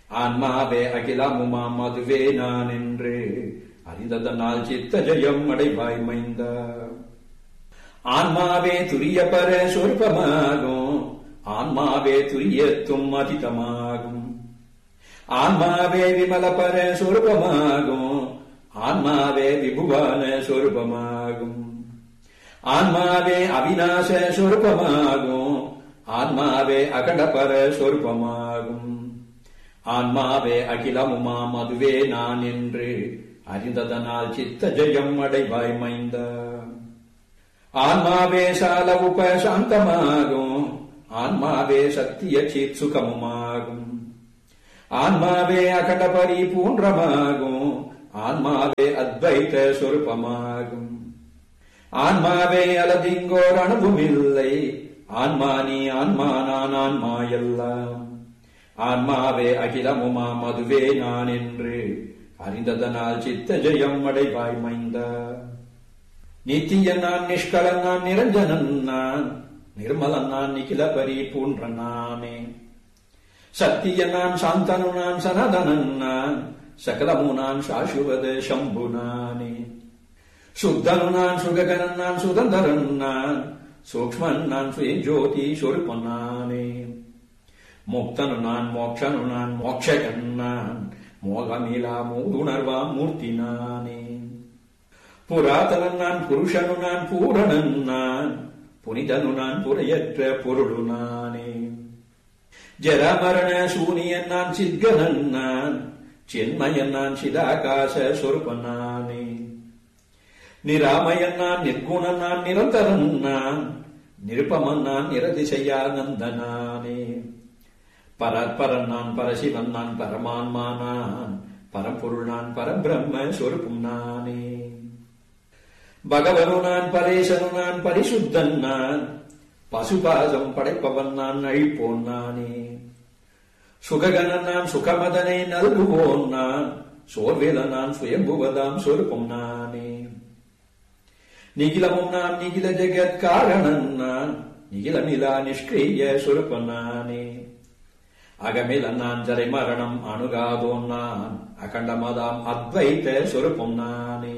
ஆன்மாவே அகிலமுமாம் அதுவே நான் என்று அறிந்ததனால் சித்த ஜெயம் அடைவாய் மைந்தா ஆன்மாவே துரிய பர சொற்பமாகும் ஆன்மாவே துரியத்தும் அதிதமாகும் ஆன்மாவே விமல பர சொருபமாகும் ஆன்மாவே விபுவான சொருபமாகும் ஆன்மாவே அவிநாச சொருபமாகும் ஆன்மாவே அகண்டபர சொருபமாகும் ஆன்மாவே அகிலமுமாம் அதுவே நான் என்று அறிந்ததனால் சித்த ஜெயம் அடைவாய் மைந்தா ஆன்மாவே சால உப சாந்தமாகும் ஆன்மாவே சத்திய சித் சுகமுமாகும் ஆன்மாவே அகட பரிபூன்றமாகும் ஆன்மாவே அத்வைத சொருபமாகும் ஆன்மாவே அலதிங்கோர் அணுவுமில்லை ஆன்மா நீ ஆன்மா நான் ஆன்மா எல்லாம் ஆன்மாவே அகிலமுமாம் அதுவே நான் என்று அறிந்ததனால் சித்த ஜெயம் அடைவாய் மைந்தா நித்திய நான் நிஷ்கலன் நான் நிரஞ்சனன் நான் நிர்மலன் நான் நிகில பரிபூன்ற நானே சத்திய நான் சாந்தனு நான் சனதனன் நான் சகலமு நான் சாசுவத சம்பு நானே சுத்தனு நான் சுககனன் நான் சுதந்திரன் நான் சூக்மன் நான் சுயஜோதி சொருப்பன் நானே முக்தனு நான் மோக்ஷனு நான் மோக்ஷகன் நான் மோகமிலா மூதுணர்வாம் மூர்த்தி நானே புராதனன் நான் புருஷனு நான் பூரணன் நான் புனிதனு நான் புரையற்ற பொருளு நானே ஜரமரண சூனியன் நான் சித்கனன் நான் சின்மயன் நான் சிதாகாச சொருபன் நானே நிராமயன் நான் நிர்குணன் நான் நிரந்தரன் நான் நிருப்பமன் நான் நிரதிசையானந்த நானே பரற்பரன் நான் பரசிவன் நான் பரமான்மா நான் பரம்பொருள் நான் பரபிரம்ம சொருப்பும் நானே பகவனு நான் பரேசனு நான் பரிசுத்தன் நான் பசுபாசம் படைப்பவன் நான் அழிப்போன் நானே சுககனன் நான் சுகமதனை நல்குவோன் நான் சோர்வேல நான் சுயம்புவதாம் சொருப்பம் நானே நிகிலமும் நான் நிகில ஜெகத் காரணன் நான் நிகிலமிலா நிஷ்கிரிய சொருப்பன் நானே அகமில நான் ஜரை மரணம் அணுகாதோன் நான் அகண்டமதாம் அத்வைத்த சொருப்பம் நானே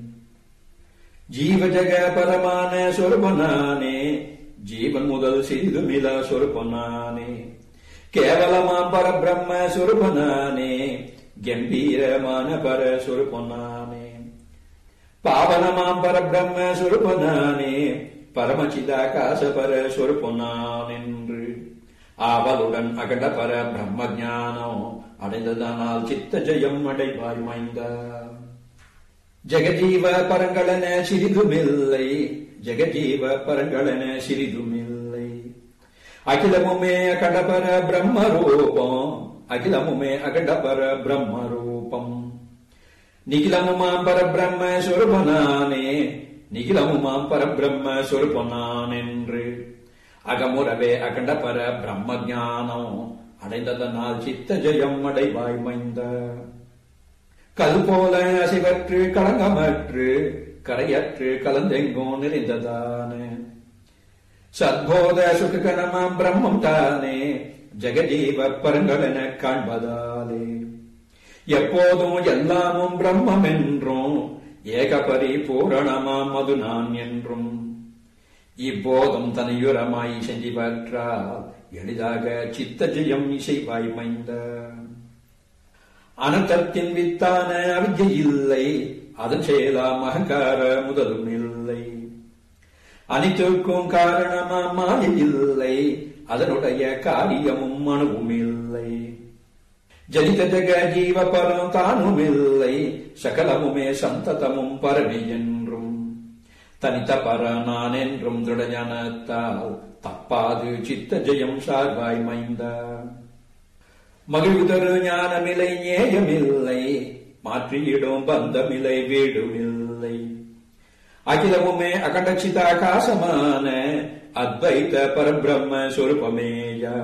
ஜீவ ஜக பரமான சொருபனானே ஜீவன் முதல் சிறிதுமில சொருபனானே கேவலமாம் பரபிரம்ம சொருபனானே கம்பீரமான பர சொருபனானே பாவனமாம் பரபிரம்ம சொருபனானே பரமச்சிதாகாச பர சொருபனான் என்று ஆவலுடன் அகண்ட பர பிரம்ம ஞானம் அடைந்ததனால் சித்த ஜெயம் அடைவாய் மைந்தா ஜெகஜீவ பரங்களன சிறிதுமில்லை ஜெகஜீவ பரங்களன சிறிதுமில்லை அகிலமுமே அகண்டபர பிரம்ம ரூபம் அகிலமுமே அகண்டபர பிரம்ம ரூபம் நிகிலமுமாம் பரபிரம்ம சொருபனானே நிகிலமுமாம் பரபிரம்ம சொருபனான் என்று அகமுறவே அகண்டபர பிரம்ம ஞானம் அடைந்ததனால் சித்த ஜெயம் அடைவாய் மைந்த கல் போல அசைவற்று களங்கமற்று கரையற்று கலந்தெங்கும் நிறைந்ததான சத்போத சுககணமாம் பிரம்மம் தானே ஜெகஜீவ பரங்களென காண்பதாலே எப்போதும் எல்லாமும் பிரம்மம் என்றும் ஏகபரி பூரணமாம் அது நான் என்றும் இப்போதும் தனியுரமாய் செஞ்சிவற்றால் எளிதாக சித்த ஜெயம் இசைவாய் மைந்த அனந்தத்தின் வித்தான அவிஜை இல்லை அதன் செயலாம் அகங்கார முதலும் இல்லை அனைத்திற்கும் காரணமாம் மாயை இல்லை அதனுடைய காரியமும் அணுவும் இல்லை ஜனித ஜக ஜீவ பரம் தானும் இல்லை சகலமுமே சந்ததமும் பரமே என்றும் தனித்த பர நான் என்றும் திருடஞானத்தால் தப்பாது சித்த ஜெயம் சார்பாய் மைந்தா மகிழ்வுதரு ஞானமில்லை நேயமில்லை மாற்றியிடும் பந்தமில்லை வீடுமில்லை அகிலமுமே அகண்டச்சிதாகாசமான அத்வைத பரபிரம்ம சொருபமேயா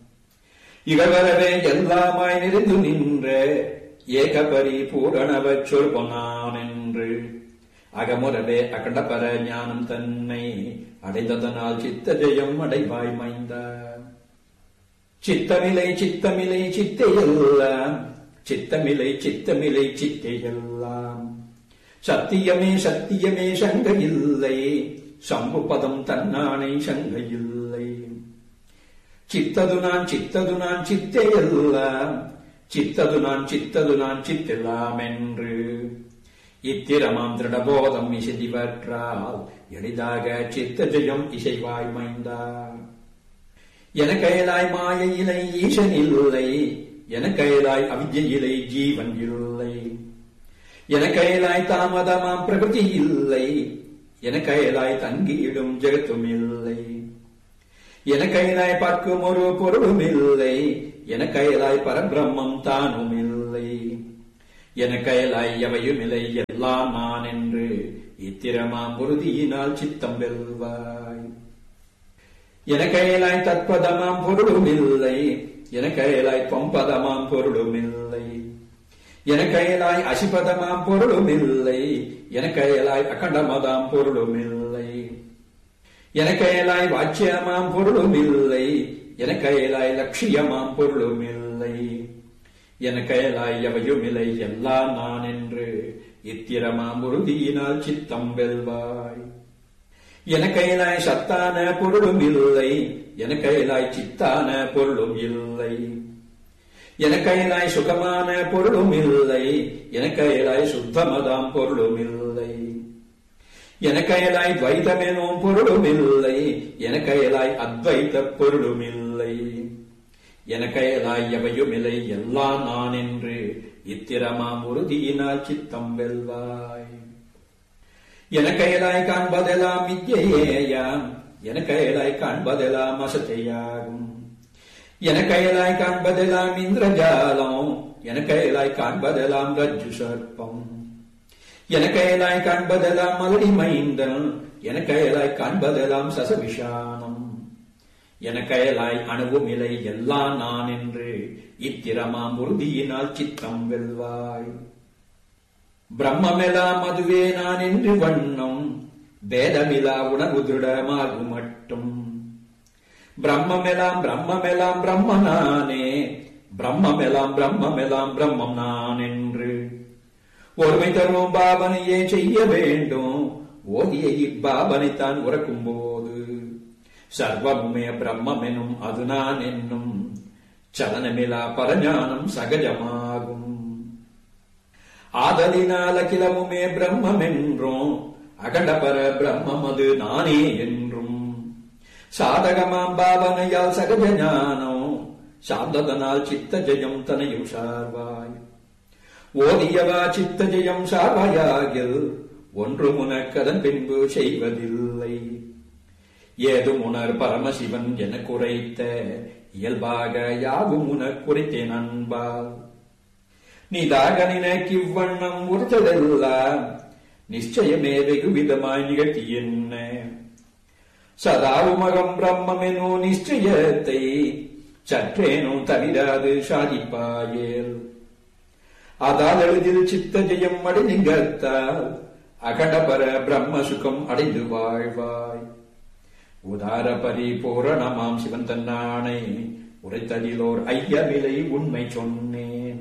இகவரவே எல்லாமாய் நிறைந்து நின்ற ஏகபரி பூரணவச் சொருபனான் என்று அகமுறவே அகண்டபர ஞானம் தன்னை அடைந்ததனால் சித்த ஜெயம் அடைவாய் மைந்தா சித்தமிலை சித்தமிலை சித்தையெல்லாம் சித்தமிலை சித்தமிலை சித்தையெல்லாம் சத்தியமே சத்தியமே சங்க இல்லை சம்பு பதம் தன்னானை சங்க இல்லை சித்தது நான் சித்தது நான் சித்தையெல்லாம் சித்தது நான் சித்தது நான் சித்தெல்லாம் என்று இத்திரமாம் திருடபோதம் இசைதிவற்றால் எளிதாக சித்த ஜெயம் இசைவாய் மைந்தா என கயலாய் மாயையிலை ஈசன் இல்லை என கயலாய் அவிஜயிலை ஜீவன் இல்லை என கயலாய் தாமதமாம் பிரகிருதி இல்லை என கயலாய் தங்கியிடும் ஜெகத்தும் இல்லை என கைலாய் பார்க்கும் ஒரு பொருளும் இல்லை என கைலாய் பரபிரம்மம் தானும் இல்லை என கைலாய் எவையும் இல்லை எல்லாம் நான் என்று இத்திரமாம் உறுதியினால் சித்தம் வெல்வாய் என கைலாய் தற்பதமாம் பொருளும் இல்லை என கைலாய் தொம்பதமாம் பொருளும் இல்லை என கைலாய் அசிபதமாம் பொருளும் இல்லை என கைலாய் அகண்டமதாம் பொருளும் இல்லை என கைலாய் வாச்சியமாம் பொருளும் இல்லை என கைலாய் லட்சியமாம் பொருளும் இல்லை என கைலாய் எவையும் இல்லை எல்லாம் நான் என்று இத்திரமாம் உறுதியினால் சித்தம் வெல்வாய் என கைலாய் சத்தான பொருளும் இல்லை என கைலாய் சித்தான பொருளும் இல்லை என கைலாய் சுகமான பொருளும் இல்லை என கைலாய் சுத்தமதாம் பொருளும் இல்லை என கைலாய் துவைதமெனும் பொருளும் இல்லை என கைலாய் அத்வைத பொருளும் இல்லை என கைலாய் எவையும் இல்லை எல்லாம் நான் என்று இத்திரமாம் உறுதியினால் சித்தம் வெல்வாய் என கைலாய் காண்பதெல்லாம் வித்யேயாம் என கைலாய் காண்பதெல்லாம் அசத்தையாகும் என கைலாய் காண்பதெல்லாம் இந்திரஜாலம் என கைலாய் காண்பதெல்லாம் ரஜ்ஜு சர்ப்பம் என கைலாய் காண்பதெல்லாம் மலடி மைந்தன் என கைலாய் காண்பதெல்லாம் சசவிஷானம் என கைலாய் அணுவும் இலை எல்லாம் நான் என்று இத்திரமாம் உறுதியினால் சித்தம் வெல்வாய் பிரம்மெல்லாம் அதுவே நான் என்று வண்ணம் வேதமிலா உணர்வு திருடமாகும் மட்டும் பிரம்மெல்லாம் பிரம்மெல்லாம் பிரம்ம நானே பிரம்மெல்லாம் பிரம்மெல்லாம் பிரம்மம் நான் என்று ஒருமை தரும் பாவனையே செய்ய வேண்டும் ஓதிய இப்பாவனைத்தான் உறக்கும் போது சர்வமுமே பிரம்மெனும் அது நான் என்னும் சலனமிலா பரஞானம் சகஜமாகும் ஆதலினால் அகிலமுமே பிரம்மென்றும் அகண்டபர பிரம்மம் அது நானே என்றும் சாதகமாம் பாவனையால் சகஜ ஞானம் சாந்ததனால் சித்த ஜெயம் தனையும் சார்வாய் ஓதியவா சித்த ஜெயம் சார்வாயாகில் ஒன்று உனக்கதன் பின்பு செய்வதில்லை ஏதும் உணர் பரமசிவன் என குறைத்த இயல்பாக யாவும் உனக் குறைத்தேன் அன்பால் நீதாக நினைக்கிவ்வண்ணம் உறுத்ததெல்லாம் நிச்சயமே வெகு விதமாய் நிகழ்த்தி என்ன சதாவுமகம் பிரம்மெனோ நிச்சயத்தை சற்றேனும் தவிராது சாதிப்பாயேல் அதால் எளிதில் சித்த ஜெயம் அடைநிகழ்த்தால் அகடபர பிரம்ம சுகம் அடைந்து வாழ்வாய் உதார பரிபூரணமாம் சிவன் தன்னானை உரைத்ததிலோர் ஐயமிலை உண்மை சொன்னேன்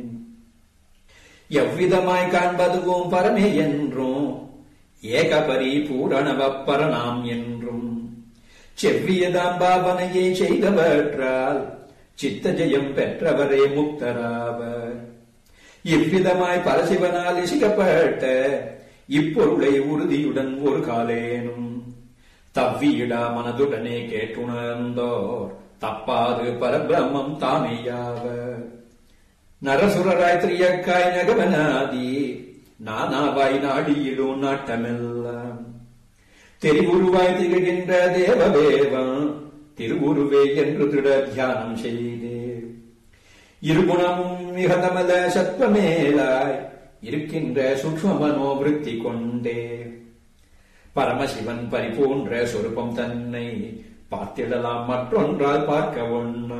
எவ்விதமாய் காண்பதுவும் பரமே என்றும் ஏகபரி பூரணவப்பரணாம் என்றும் செவ்வியதாம் பாவனையை செய்தவற்றால் சித்த ஜெயம் பெற்றவரே முக்தராவர் இவ்விதமாய் பரசிவனால் இசிக்கப்பட்ட இப்பொருளை உறுதியுடன் ஒரு காலேனும் தவ்வியிடா மனதுடனே கேட்டுணர்ந்தோர் தப்பாது பரபிரம்மம் தாமேயாவர் நரசுரராய் திரியக்காய் நகவனாதி நானாவாய் நாடியிடும் நாட்டமெல்லாம் தெரிவுருவாய் திகழ்கின்ற தேவதேவன் திருவுருவே என்று திட தியானம் செய்தே இருகுணமும் மிகதமல சத்வமேலாய் இருக்கின்ற சூக்ம மனோவிருத்தி கொண்டே பரமசிவன் பரிபூன்ற சொரூபம் தன்னை பார்த்திடலாம் மற்றொன்றால் பார்க்க ஒண்ணா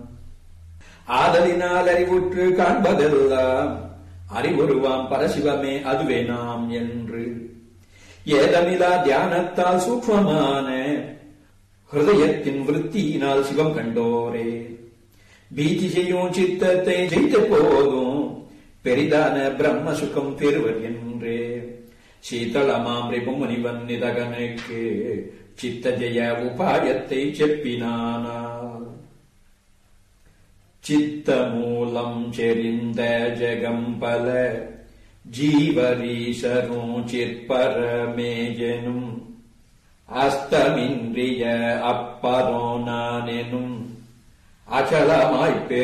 ஆதலினால் அறிவுற்று காண்பதெல்லாம் அறிவுருவாம் பரசிவமே அதுவே நாம் என்று ஏதமிலா தியானத்தால் சூக்மமான ஹிருதயத்தின் விருத்தியினால் சிவம் கண்டோரே பீதி செய்யும் சித்தத்தை ஜெயித்த போதும் பெரிதான பிரம்ம சுகம் பெறுவர் என்றே சீதளமாம் ரிபுமுனிவன் நிதகனுக்கு சித்த ஜெய உபாயத்தை செப்பினானார் சித்த மூலம் செறிந்த ஜெகம்பல ஜீவரீசரும் சிற்பரமேஜனும் அஸ்தமின்றிய அப்பரோ நானெனும் அச்சலமாய்ப்